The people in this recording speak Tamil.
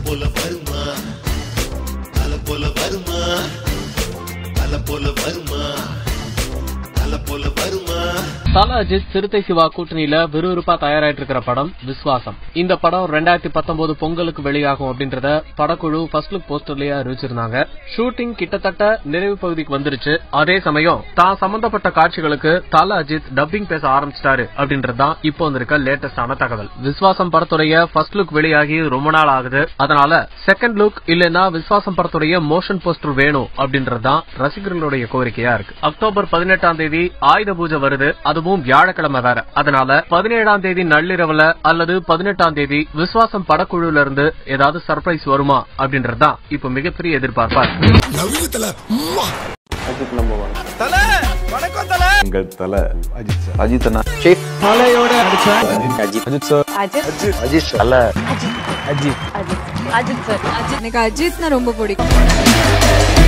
போல வருமா அல போல வருமா அல போல வருமா அல போல வருமா தல அஜித் சிறுத்தை சிவா கூட்டணியில விறுவிறுப்பா தயாராயிட்டு இருக்கிற படம் விஸ்வாசம் இந்த படம் ரெண்டாயிரத்தி பத்தொன்பது பொங்கலுக்கு வெளியாகும் அப்படின்றத படக்குழு ஃபர்ஸ்ட் லுக் போஸ்டர்லயே அறிவிச்சிருந்தாங்க ஷூட்டிங் கிட்டத்தட்ட நிறைவு பகுதிக்கு வந்துருச்சு அதே சமயம் தான் சம்பந்தப்பட்ட காட்சிகளுக்கு தல அஜித் டப்பிங் பேச ஆரம்பிச்சிட்டாரு அப்படின்றதுதான் இப்போ வந்திருக்க லேட்டஸ்டான தகவல் விஸ்வாசம் படத்துடைய ஃபர்ஸ்ட் லுக் வெளியாகி ரொம்ப நாள் ஆகுது அதனால செகண்ட் லுக் இல்லைன்னா விஸ்வாசம் படத்துடைய மோஷன் போஸ்டர் வேணும் அப்படின்றதுதான் ரசிகர்களுடைய கோரிக்கையா இருக்கு அக்டோபர் பதினெட்டாம் தேதி ஆயுத பூஜை வருது அதுவும் வியாழக்கிழமை வேற அதனால பதினேழாம் தேதி நள்ளிரவுல அல்லது பதினெட்டாம் தேதி விஸ்வாசம் படக்குழுல இருந்து ஏதாவது சர்ப்ரைஸ் வருமா அப்படின்றதுதான் இப்ப மிகப்பெரிய எதிர்பார்ப்பா இருக்கு எங்கள் தலை அஜித் சார் அஜித் அண்ணா அஜித் சார் அஜித் எனக்கு அஜித்னா ரொம்ப பிடிக்கும்